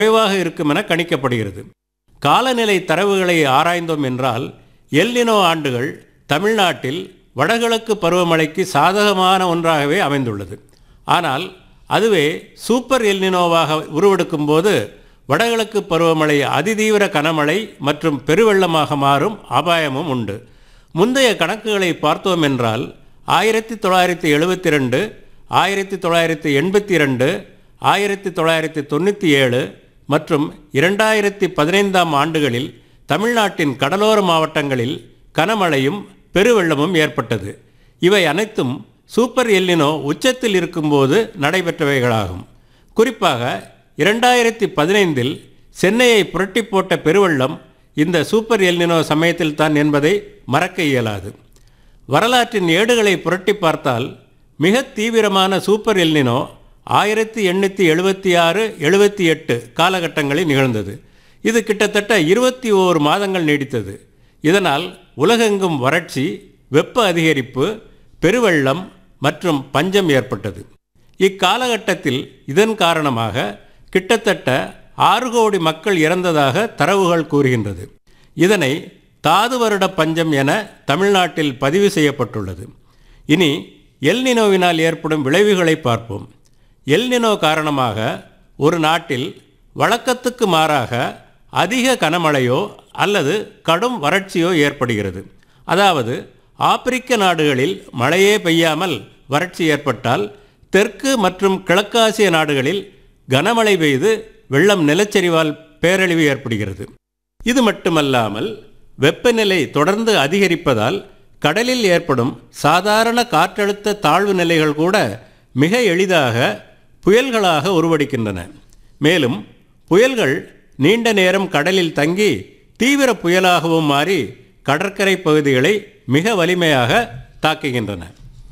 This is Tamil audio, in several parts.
குறைவாக இருக்கும் என கணிக்கப்படுகிறது காலநிலை தரவுகளை ஆராய்ந்தோம் என்றால் எல்லினோ ஆண்டுகள் தமிழ்நாட்டில் வடகிழக்கு பருவமழைக்கு சாதகமான ஒன்றாகவே அமைந்துள்ளது ஆனால் அதுவே சூப்பர் எல்னினோவாக உருவெடுக்கும் போது வடகிழக்கு பருவமழை அதிதீவிர கனமழை மற்றும் பெருவெள்ளமாக மாறும் அபாயமும் உண்டு முந்தைய கணக்குகளை பார்த்தோம் என்றால் ஆயிரத்தி தொள்ளாயிரத்தி எழுபத்தி ரெண்டு ஆயிரத்தி தொள்ளாயிரத்தி எண்பத்தி ரெண்டு ஆயிரத்தி தொள்ளாயிரத்தி தொண்ணூற்றி ஏழு மற்றும் இரண்டாயிரத்தி பதினைந்தாம் ஆண்டுகளில் தமிழ்நாட்டின் கடலோர மாவட்டங்களில் கனமழையும் பெருவெள்ளமும் ஏற்பட்டது இவை அனைத்தும் சூப்பர் எல்லினோ உச்சத்தில் இருக்கும்போது நடைபெற்றவைகளாகும் குறிப்பாக இரண்டாயிரத்தி பதினைந்தில் சென்னையை புரட்டி போட்ட பெருவெள்ளம் இந்த சூப்பர் எல்லினோ சமயத்தில்தான் என்பதை மறக்க இயலாது வரலாற்றின் ஏடுகளை புரட்டி பார்த்தால் மிக தீவிரமான சூப்பர் எல்னினோ ஆயிரத்தி எண்ணூற்றி எழுபத்தி ஆறு எழுபத்தி எட்டு காலகட்டங்களில் நிகழ்ந்தது இது கிட்டத்தட்ட இருபத்தி ஓரு மாதங்கள் நீடித்தது இதனால் உலகெங்கும் வறட்சி வெப்ப அதிகரிப்பு பெருவெள்ளம் மற்றும் பஞ்சம் ஏற்பட்டது இக்காலகட்டத்தில் இதன் காரணமாக கிட்டத்தட்ட ஆறு கோடி மக்கள் இறந்ததாக தரவுகள் கூறுகின்றது இதனை தாது வருட பஞ்சம் என தமிழ்நாட்டில் பதிவு செய்யப்பட்டுள்ளது இனி எல்னினோவினால் ஏற்படும் விளைவுகளை பார்ப்போம் எல்னினோ காரணமாக ஒரு நாட்டில் வழக்கத்துக்கு மாறாக அதிக கனமழையோ அல்லது கடும் வறட்சியோ ஏற்படுகிறது அதாவது ஆப்பிரிக்க நாடுகளில் மழையே பெய்யாமல் வறட்சி ஏற்பட்டால் தெற்கு மற்றும் கிழக்காசிய நாடுகளில் கனமழை பெய்து வெள்ளம் நிலச்சரிவால் பேரழிவு ஏற்படுகிறது இது மட்டுமல்லாமல் வெப்பநிலை தொடர்ந்து அதிகரிப்பதால் கடலில் ஏற்படும் சாதாரண காற்றழுத்த தாழ்வு நிலைகள் கூட மிக எளிதாக புயல்களாக உருவெடுக்கின்றன மேலும் புயல்கள் நீண்ட நேரம் கடலில் தங்கி தீவிர புயலாகவும் மாறி கடற்கரை பகுதிகளை மிக வலிமையாக தாக்குகின்றன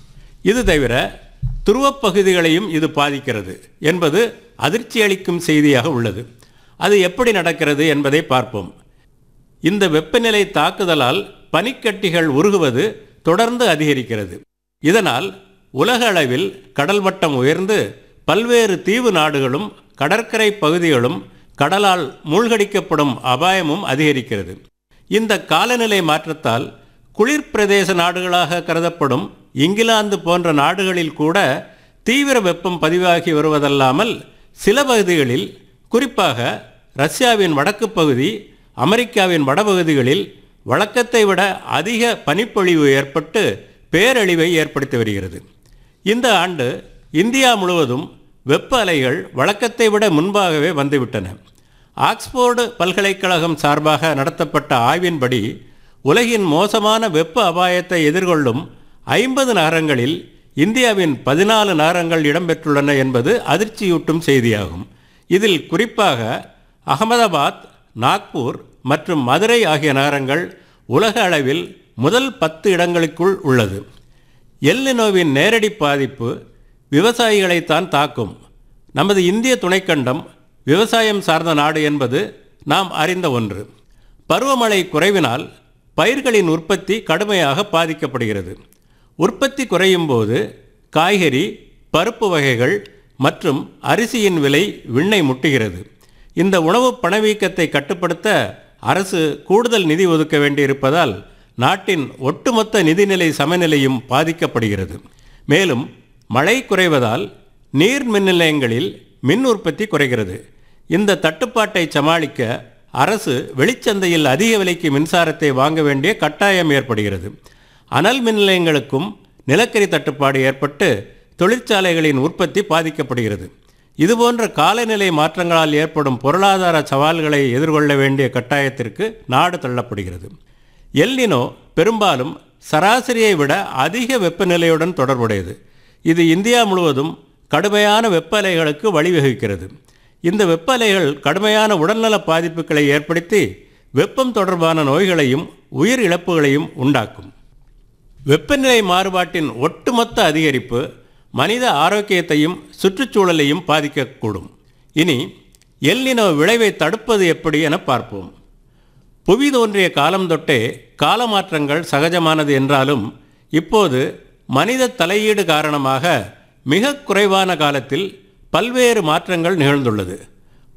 இது தவிர துருவப் பகுதிகளையும் இது பாதிக்கிறது என்பது அதிர்ச்சியளிக்கும் செய்தியாக உள்ளது அது எப்படி நடக்கிறது என்பதை பார்ப்போம் இந்த வெப்பநிலை தாக்குதலால் பனிக்கட்டிகள் உருகுவது தொடர்ந்து அதிகரிக்கிறது இதனால் உலக அளவில் கடல் மட்டம் உயர்ந்து பல்வேறு தீவு நாடுகளும் கடற்கரை பகுதிகளும் கடலால் மூழ்கடிக்கப்படும் அபாயமும் அதிகரிக்கிறது இந்த காலநிலை மாற்றத்தால் குளிர் பிரதேச நாடுகளாக கருதப்படும் இங்கிலாந்து போன்ற நாடுகளில் கூட தீவிர வெப்பம் பதிவாகி வருவதல்லாமல் சில பகுதிகளில் குறிப்பாக ரஷ்யாவின் வடக்கு பகுதி அமெரிக்காவின் வடபகுதிகளில் வழக்கத்தை விட அதிக பனிப்பொழிவு ஏற்பட்டு பேரழிவை ஏற்படுத்தி வருகிறது இந்த ஆண்டு இந்தியா முழுவதும் வெப்ப அலைகள் வழக்கத்தை விட முன்பாகவே வந்துவிட்டன ஆக்ஸ்போர்டு பல்கலைக்கழகம் சார்பாக நடத்தப்பட்ட ஆய்வின்படி உலகின் மோசமான வெப்ப அபாயத்தை எதிர்கொள்ளும் ஐம்பது நகரங்களில் இந்தியாவின் பதினாலு நகரங்கள் இடம்பெற்றுள்ளன என்பது அதிர்ச்சியூட்டும் செய்தியாகும் இதில் குறிப்பாக அகமதாபாத் நாக்பூர் மற்றும் மதுரை ஆகிய நகரங்கள் உலக அளவில் முதல் பத்து இடங்களுக்குள் உள்ளது எல்லினோவின் நேரடி பாதிப்பு விவசாயிகளைத்தான் தாக்கும் நமது இந்திய துணைக்கண்டம் விவசாயம் சார்ந்த நாடு என்பது நாம் அறிந்த ஒன்று பருவமழை குறைவினால் பயிர்களின் உற்பத்தி கடுமையாக பாதிக்கப்படுகிறது உற்பத்தி குறையும் போது காய்கறி பருப்பு வகைகள் மற்றும் அரிசியின் விலை விண்ணை முட்டுகிறது இந்த உணவு பணவீக்கத்தை கட்டுப்படுத்த அரசு கூடுதல் நிதி ஒதுக்க வேண்டியிருப்பதால் நாட்டின் ஒட்டுமொத்த நிதிநிலை சமநிலையும் பாதிக்கப்படுகிறது மேலும் மழை குறைவதால் நீர் மின் நிலையங்களில் மின் உற்பத்தி குறைகிறது இந்த தட்டுப்பாட்டை சமாளிக்க அரசு வெளிச்சந்தையில் அதிக விலைக்கு மின்சாரத்தை வாங்க வேண்டிய கட்டாயம் ஏற்படுகிறது அனல் மின் நிலையங்களுக்கும் நிலக்கரி தட்டுப்பாடு ஏற்பட்டு தொழிற்சாலைகளின் உற்பத்தி பாதிக்கப்படுகிறது இதுபோன்ற காலநிலை மாற்றங்களால் ஏற்படும் பொருளாதார சவால்களை எதிர்கொள்ள வேண்டிய கட்டாயத்திற்கு நாடு தள்ளப்படுகிறது எல்னினோ பெரும்பாலும் சராசரியை விட அதிக வெப்பநிலையுடன் தொடர்புடையது இது இந்தியா முழுவதும் கடுமையான வெப்ப அலைகளுக்கு வழிவகுக்கிறது இந்த வெப்ப அலைகள் கடுமையான உடல்நல பாதிப்புகளை ஏற்படுத்தி வெப்பம் தொடர்பான நோய்களையும் உயிர் இழப்புகளையும் உண்டாக்கும் வெப்பநிலை மாறுபாட்டின் ஒட்டுமொத்த அதிகரிப்பு மனித ஆரோக்கியத்தையும் சுற்றுச்சூழலையும் பாதிக்கக்கூடும் இனி எல்லினோ விளைவை தடுப்பது எப்படி என பார்ப்போம் புவி தோன்றிய காலம் தொட்டே காலமாற்றங்கள் சகஜமானது என்றாலும் இப்போது மனித தலையீடு காரணமாக மிக குறைவான காலத்தில் பல்வேறு மாற்றங்கள் நிகழ்ந்துள்ளது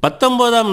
பத்தொன்பதாம்